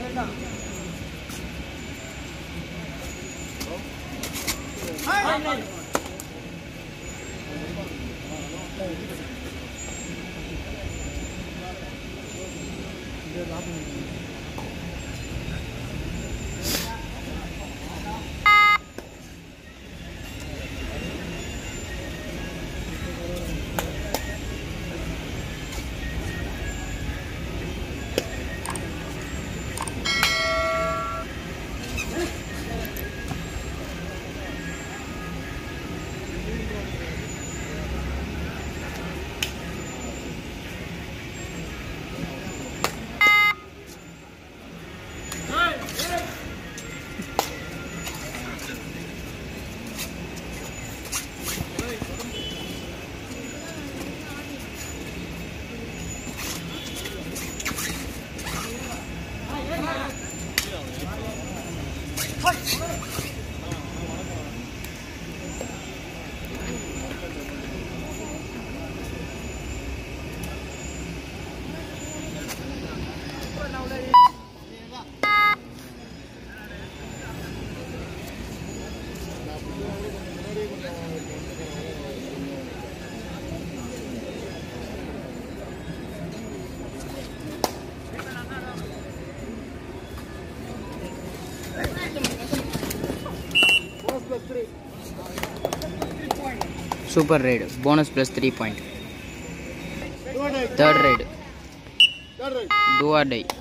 Super raid bonus plus three point third raid do or die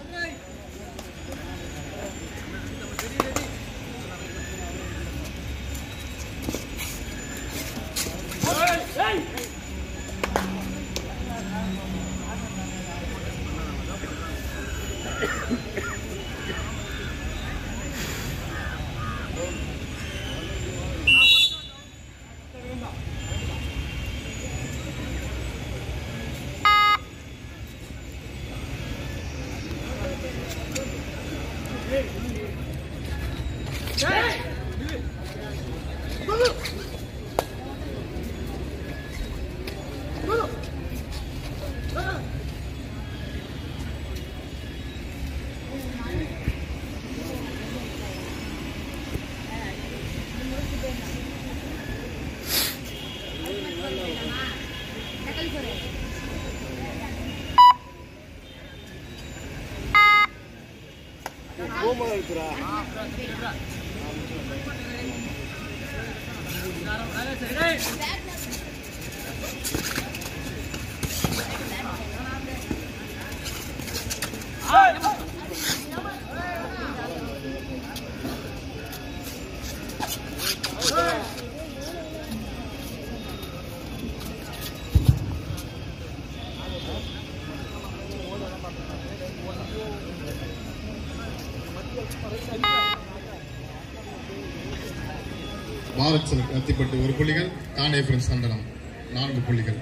Bharat சிலக் அத்திப்பட்டு ஒரு புள்ளிகள் தானே ஃப்ரெண்ட்ஸ் சந்தனம் நான்கு புள்ளிகள்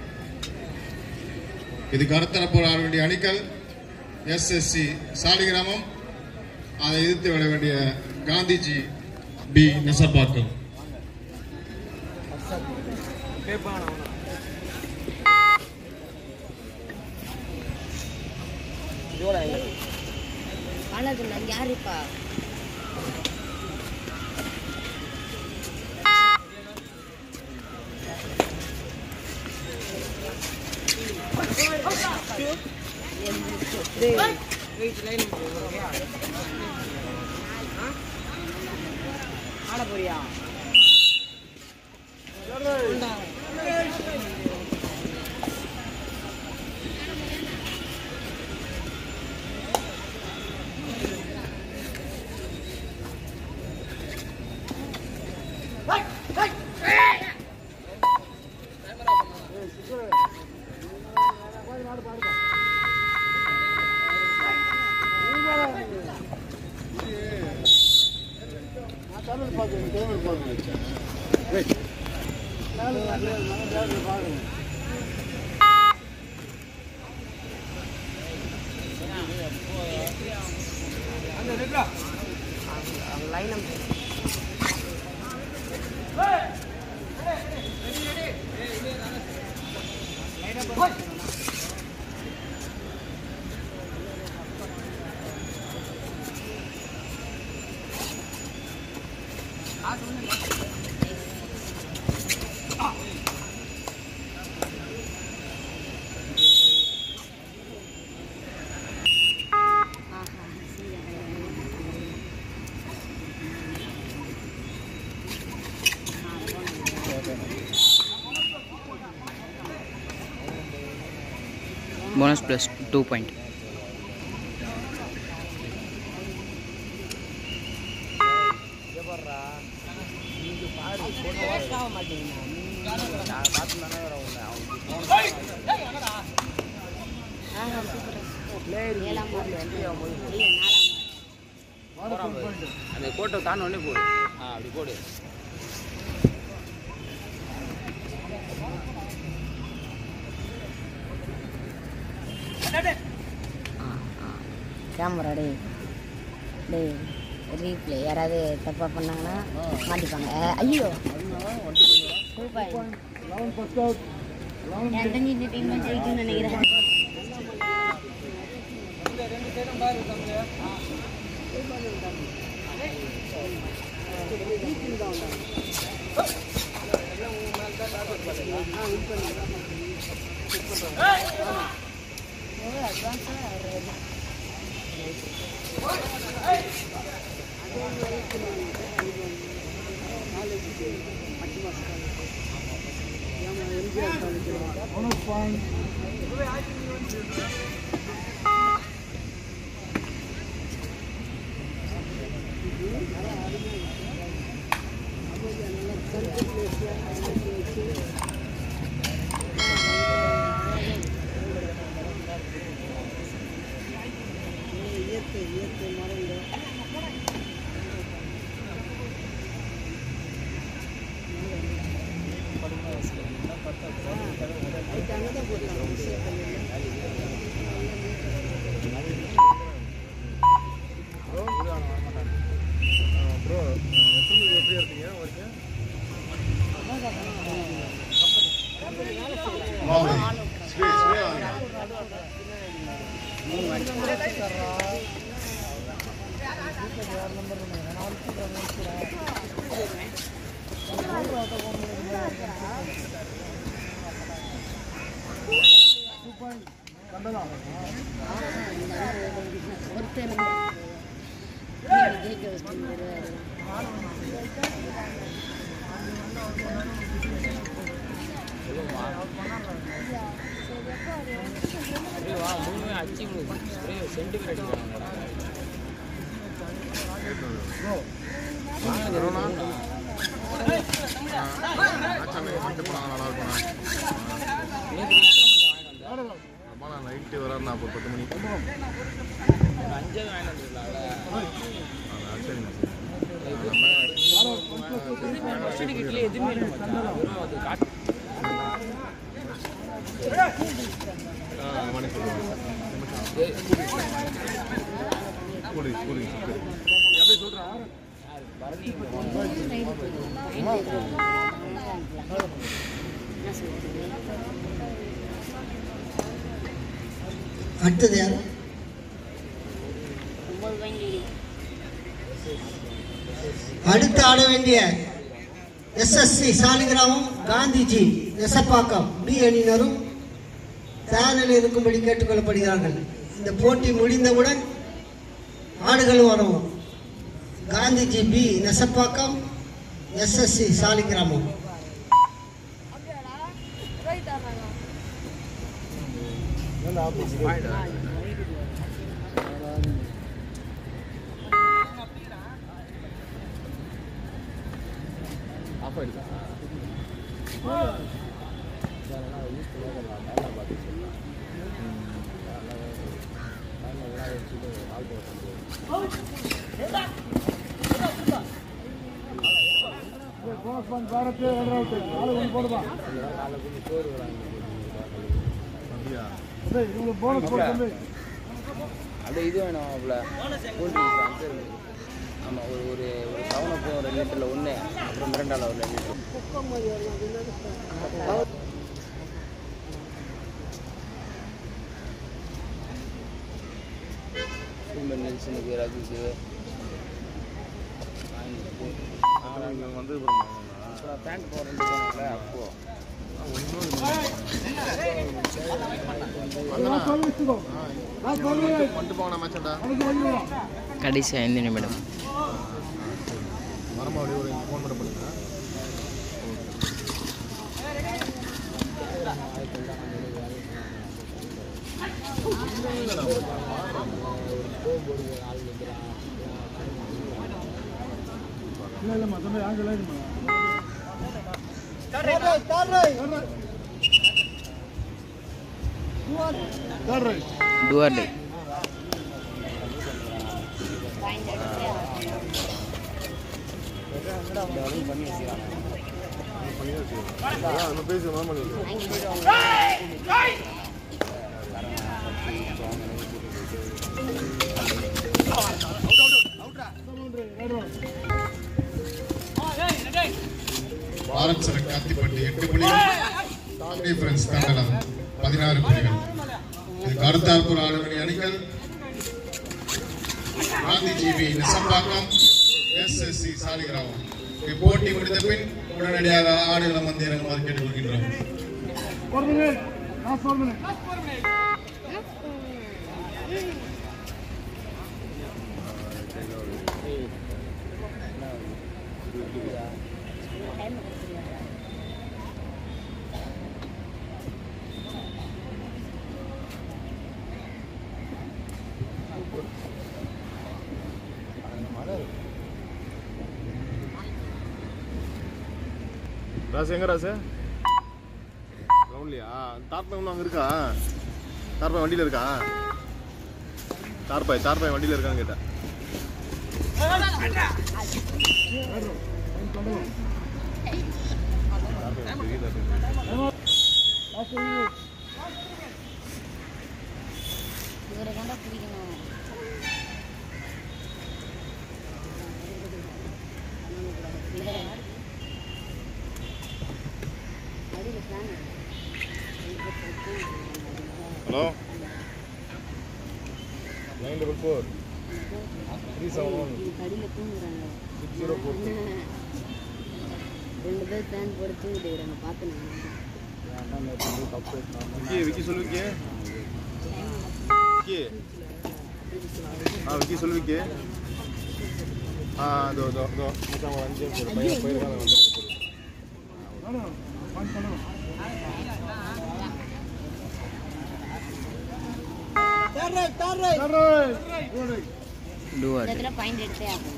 இதுக்கு அடுத்தரப்போர் ஆட வேண்டிய அணிகள் எஸ்எஸ்சி சாலிகிராமம் அதை எதிர்த்து விட வேண்டிய காந்திஜி பி நெசப்பாக்கம் வணக்கம் நான் யாருப்பா ஆட போறியா bonus plus 2 point ஆஹா சூப்பர் ஏழாம் மார்க் இல்லை நாலாம் மார்க் அந்த கோட்டை தாண்ட உடனே போடு ஆ அப்படி போடு கேமரா டே டே ரீப்ளே யாராவது தப்பாக பண்ணாங்கன்னா மாட்டிப்பாங்க அஹ், ஐயோ டூ பாயிண்ட் எனக்கு தெரிஞ்சு இந்த டீம் ஜெயிக்கும்னு நினைக்கிறேன் ப்ரோ எத்தனை ஃப்ரீயாக இருக்கீங்க ஓகே ஒருத்தர் ஜெயிக்க வச்சுட்டு ஸ்ப்ரே வா மூணுமே அடிச்சு ஸ்ப்ரே சென்டிமீட்டர் அடிக்கிறாங்க நைட்டு வராருண்ணா அப்போ பத்து மணிக்கு அஞ்சாவது வாங்கிட்டு வந்துருக்கலாம்ல சரிங்க ஃபர்ஸ்ட் டிக்கெட்ல எதுவுமே இல்லை மச்சான் வெறும் அது காட்டு மணி சொல்லுங்கள் கூலி கூலி அடுத்தது யார் ஒம்பது பாயிண்ட் அடுத்து ஆட வேண்டிய எஸ்எஸ்சி சாலிகிராமம் காந்திஜி நெசப்பாக்கம் பி அணியினரும் தயாரில் இருக்கும்படி கேட்டுக்கொள்ளப்படுகிறார்கள் இந்த போட்டி முடிந்தவுடன் ஆடுகளும் வரவும் Gandhiji B Nesapakkam SSC Saligramam off ஆயிடுதா அப்படியே இது வேணும் அவ்வளோ அஞ்சு ஆமாம் ஒரு ஒரு ஒரு சவனப்பு ஒரு ரெண்டு லிட்டரில் ஒன்று அப்புறம் மிரண்டால ஒரு ரெண்டு லிட்டர் சூம்பன் நெல்சனுக்கு ரகுக்கு இவங்க வந்து அப்புறம் அப்புறம் பேண்ட் போடுறேன்னு சொன்னாங்கல்ல அப்போ வந்துட்டு போங்கண்ணா மேட்சண்டா கடைசி ஐந்து நிமிடம் வரமா அப்படியே ஒரு ஃபோன் மட்டும் பண்ணுங்க டுவார்டே பாயிண்ட் எடுத்து பண்ணி வச்சுக்கிறாங்க அதான் நம்ம பேசி மாமா நீங்க வாங்கி போயிடுவாங்க பாரத் சரக்கு அத்திப்பட்டி எட்டு புள்ளிகள் டிஃபரன்ஸ் தண்டலம் பதினாறு புள்ளிகள் இதுக்கு அடுத்தாற்பூர் ஆளுமணி அணிகள் காந்திஜீவி நெசம்பாக்கம் எஸ்எஸ்சி சாலிகிராமம் இப்போட்டி முடிந்த பின் உடனடியாக ஆடுகளம் வந்து இறங்குமாறு கேட்டுக்கொள்கின்றோம் ராசு எங்க ராசு கிரவுண்ட்லையா தார்பாய் ஒன்றும் அங்கே இருக்கா தார்பாய் வண்டியில் இருக்கா தார்பாய் தார்பாய் வண்டியில் இருக்கான்னு கேட்டேன் தார்பாய் தெரியல இவரை தாண்டா பிடிக்கணும் அடியில் fan hello nine double four three seven one கடியில் தூங்குறாங்க சிக்ஸ் ஜீரோ ஃபோர் ரெண்டு பேர் ஃபேன் போட்டு தூங்கிட்டு இருக்கிறாங்க பார்த்து விக்கி விக்கி சொல்லு விக்கி விக்கி ஆ விக்கி சொல்லு விக்கி ஆ இதோ இதோ இதோ மச்சான் ஒரு அஞ்சு நிமிஷம் இரு. பையன் போயிருக்காங்க வந்துருங்க சொல்லு டுவார்டே இடத்துல பாயிண்ட் எடுத்தே ஆகும்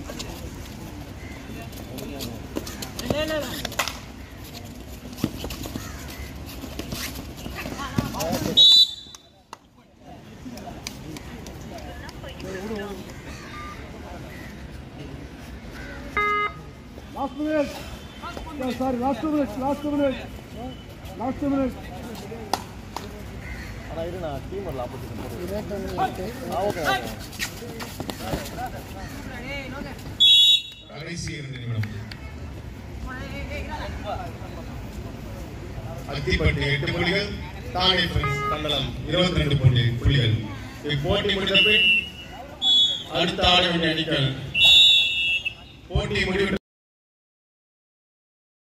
Last minute. Yeah, sorry, last two minutes, last two minutes. Last two minutes. ஆனால் இரு நான் டீம் வரல ஆப்போசிட் போடுறேன் இருபத்தொன்று எட்டு ஆ ஓகே கடைசி இரண்டு நிமிடம் அத்திப்பட்டி எட்டு புள்ளிகள் தானே ஃப்ரெண்ட்ஸ் தண்டலம் இருபத்தி ரெண்டு புள்ளி புள்ளிகள் இப்போட்டி முடிந்த பின் அடுத்த ஆட வேண்டிய அணிகள் போட்டி முடிவு